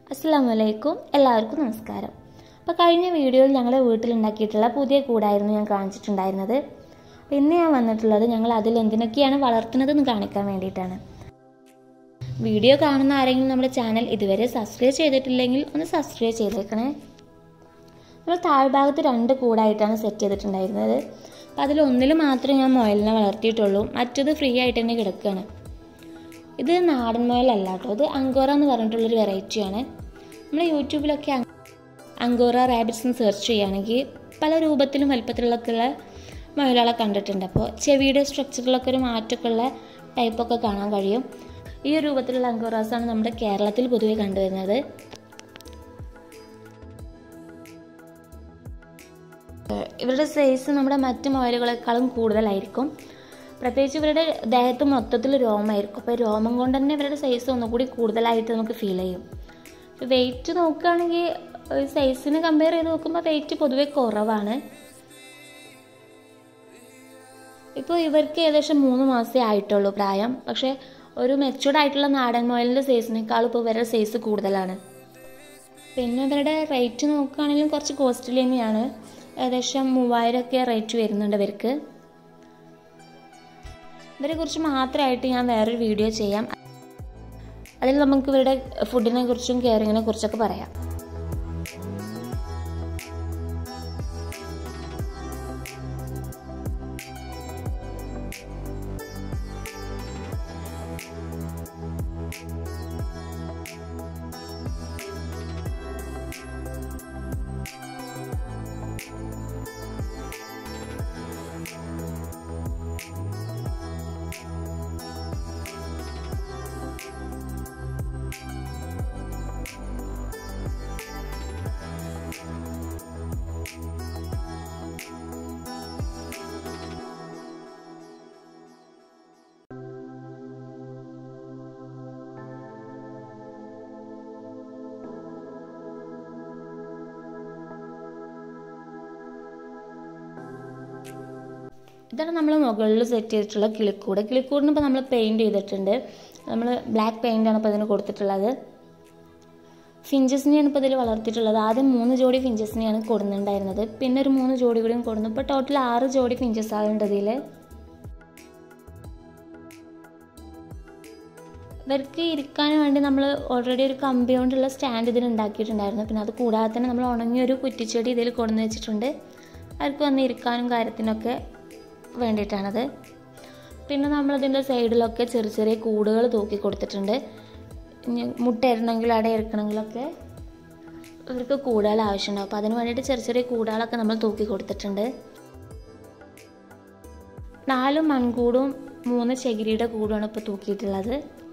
അസ്സാമലൈക്കും എല്ലാവർക്കും നമസ്കാരം അപ്പോൾ കഴിഞ്ഞ വീഡിയോയിൽ ഞങ്ങളുടെ വീട്ടിലുണ്ടാക്കിയിട്ടുള്ള പുതിയ കൂടായിരുന്നു ഞാൻ കാണിച്ചിട്ടുണ്ടായിരുന്നത് അപ്പോൾ ഇന്ന് ഞാൻ വന്നിട്ടുള്ളത് ഞങ്ങൾ അതിൽ എന്തിനൊക്കെയാണ് വളർത്തുന്നതെന്ന് കാണിക്കാൻ വേണ്ടിയിട്ടാണ് വീഡിയോ കാണുന്ന ആരെങ്കിലും നമ്മുടെ ചാനൽ ഇതുവരെ സബ്സ്ക്രൈബ് ചെയ്തിട്ടില്ലെങ്കിൽ ഒന്ന് സബ്സ്ക്രൈബ് ചെയ്തേക്കണേ നമ്മൾ താഴ്ഭാഗത്ത് രണ്ട് കൂടായിട്ടാണ് സെറ്റ് ചെയ്തിട്ടുണ്ടായിരുന്നത് അപ്പോൾ അതിൽ ഒന്നിൽ മാത്രമേ ഞാൻ മുയലിനെ വളർത്തിയിട്ടുള്ളൂ മറ്റത് ഫ്രീ ആയിട്ട് തന്നെ കിടക്കുകയാണ് ഇത് നാടൻ മുയലല്ല കേട്ടോ ഇത് അങ്കോറ എന്ന് പറഞ്ഞിട്ടുള്ളൊരു വെറൈറ്റിയാണ് നമ്മൾ യൂട്യൂബിലൊക്കെ അങ്- അങ്കോറ റാബിറ്റ്സ് എന്ന് സെർച്ച് ചെയ്യുകയാണെങ്കിൽ പല രൂപത്തിലും വലിപ്പത്തിലൊക്കെ ഉള്ള മുയലുകളെ കണ്ടിട്ടുണ്ട് അപ്പോൾ ചെവിയുടെ സ്ട്രക്ചറിലൊക്കെ ഒരു മാറ്റമൊക്കെ ഉള്ള ടൈപ്പൊക്കെ കാണാൻ കഴിയും ഈ ഒരു രൂപത്തിലുള്ള അങ്കോറാസാണ് നമ്മുടെ കേരളത്തിൽ പൊതുവെ കണ്ടുവരുന്നത് ഇവരുടെ സൈസ് നമ്മുടെ മറ്റ് മുയലുകളെക്കാളും കൂടുതലായിരിക്കും പ്രത്യേകിച്ച് ഇവരുടെ ദേഹത്ത് മൊത്തത്തിൽ രോമമായിരിക്കും അപ്പോൾ രോമം കൊണ്ട് തന്നെ ഇവരുടെ സൈസ് ഒന്നുകൂടി കൂടുതലായിട്ട് നമുക്ക് ഫീൽ ചെയ്യും വെയിറ്റ് നോക്കുകയാണെങ്കിൽ സൈസിന് കമ്പയർ ചെയ്ത് നോക്കുമ്പോൾ വെയിറ്റ് പൊതുവെ കുറവാണ് ഇപ്പോൾ ഇവർക്ക് ഏകദേശം മൂന്ന് മാസമേ ആയിട്ടുള്ളൂ പ്രായം പക്ഷേ ഒരു മെച്ചൂർഡ് ആയിട്ടുള്ള നാടൻ മുയലിൻ്റെ സൈസിനേക്കാളും ഇപ്പോൾ ഇവരുടെ സൈസ് കൂടുതലാണ് പിന്നെ ഇവരുടെ റേറ്റ് നോക്കുകയാണെങ്കിലും കുറച്ച് കോസ്റ്റ്ലി തന്നെയാണ് ഏകദേശം മൂവായിരം ഒക്കെ റേറ്റ് വരുന്നുണ്ട് ഇവർക്ക് ഇവരെ കുറിച്ച് മാത്രമായിട്ട് ഞാൻ വേറൊരു വീഡിയോ ചെയ്യാം അതിൽ നമുക്ക് ഇവരുടെ ഫുഡിനെ കുറിച്ചും കെയറിങ്ങിനെ കുറിച്ചൊക്കെ പറയാം ഇതാണ് നമ്മൾ മുകളിൽ സെറ്റ് ചെയ്തിട്ടുള്ള കിളിക്കൂട് കിളിക്കൂടിന് ഇപ്പോൾ നമ്മൾ പെയിൻറ് ചെയ്തിട്ടുണ്ട് നമ്മൾ ബ്ലാക്ക് പെയിൻ്റാണ് ഇപ്പോൾ ഇതിന് കൊടുത്തിട്ടുള്ളത് ഫിഞ്ചസിനെയാണ് ഇപ്പോൾ ഇതിൽ വളർത്തിയിട്ടുള്ളത് ആദ്യം മൂന്ന് ജോഡി ഫിഞ്ചസിനെയാണ് കൊടുക്കുന്നുണ്ടായിരുന്നത് പിന്നെ ഒരു മൂന്ന് ജോഡി കൂടിയും കൊടുന്നു ഇപ്പോൾ ടോട്ടൽ ആറ് ജോഡി ഫിഞ്ചസ് ആകുന്നുണ്ട് ഇതിൽ ഇവർക്ക് ഇരിക്കാൻ വേണ്ടി നമ്മൾ ഓൾറെഡി ഒരു കമ്പി കൊണ്ടുള്ള സ്റ്റാൻഡ് ഇതിൽ ഉണ്ടാക്കിയിട്ടുണ്ടായിരുന്നു പിന്നെ അത് കൂടാതെ തന്നെ നമ്മൾ ഉണങ്ങിയ ഒരു കുറ്റിച്ചെടി ഇതിൽ കൊണ്ടുവന്ന് വെച്ചിട്ടുണ്ട് അവർക്ക് വന്ന് ഇരിക്കാനും കാര്യത്തിനൊക്കെ വേണ്ടിയിട്ടാണത് പിന്നെ നമ്മളിതിൻ്റെ സൈഡിലൊക്കെ ചെറിയ ചെറിയ കൂടുകൾ തൂക്കി കൊടുത്തിട്ടുണ്ട് ഇനി മുട്ട ഇടണമെങ്കിലും അട ഇറക്കണമെങ്കിലൊക്കെ ഇവർക്ക് കൂടുകൾ ആവശ്യമുണ്ടാവും അപ്പോൾ അതിന് വേണ്ടിയിട്ട് ചെറിയ ചെറിയ കൂടുകളൊക്കെ നമ്മൾ തൂക്കി കൊടുത്തിട്ടുണ്ട് നാല് മൺകൂടും മൂന്ന് ചകിരിയുടെ കൂടുമാണ് ഇപ്പോൾ തൂക്കിയിട്ടുള്ളത്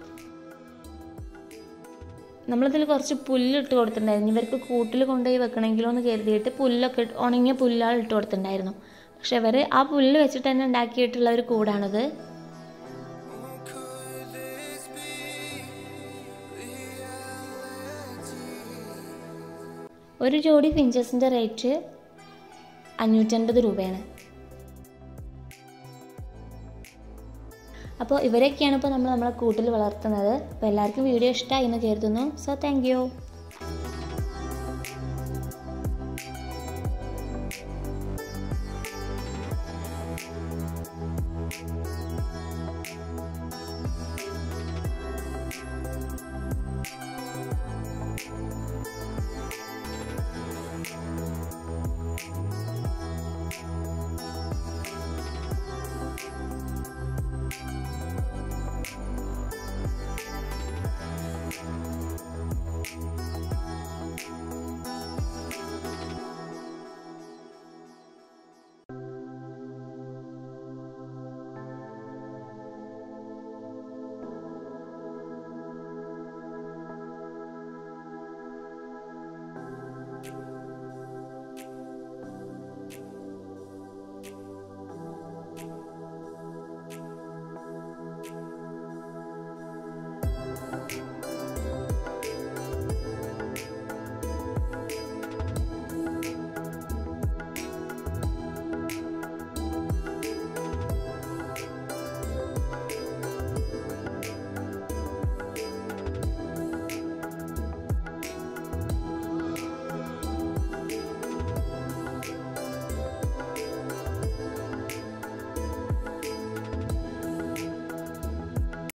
നമ്മളിതിൽ കുറച്ച് പുല്ലിട്ട് കൊടുത്തിട്ടുണ്ടായിരുന്നു ഇവർക്ക് കൂട്ടിൽ കൊണ്ടുപോയി വെക്കണമെങ്കിലോ എന്ന് കരുതിയിട്ട് പുല്ലൊക്കെ ഇട്ട് ഉണങ്ങിയ പുല്ലുകൾ ഇട്ട് കൊടുത്തിട്ടുണ്ടായിരുന്നു പക്ഷെ ഇവർ ആ പുല്ല് വെച്ചിട്ട് തന്നെ ഉണ്ടാക്കിയിട്ടുള്ള ഒരു കൂടാണിത് ഒരു ജോഡി ഫിഞ്ചസിൻ്റെ റേറ്റ് അഞ്ഞൂറ്റൻപത് രൂപയാണ് അപ്പോൾ ഇവരൊക്കെയാണ് ഇപ്പോൾ നമ്മൾ നമ്മളെ കൂട്ടിൽ വളർത്തുന്നത് അപ്പോൾ എല്ലാവർക്കും വീഡിയോ ഇഷ്ടമായി എന്ന് കരുതുന്നു സോ താങ്ക്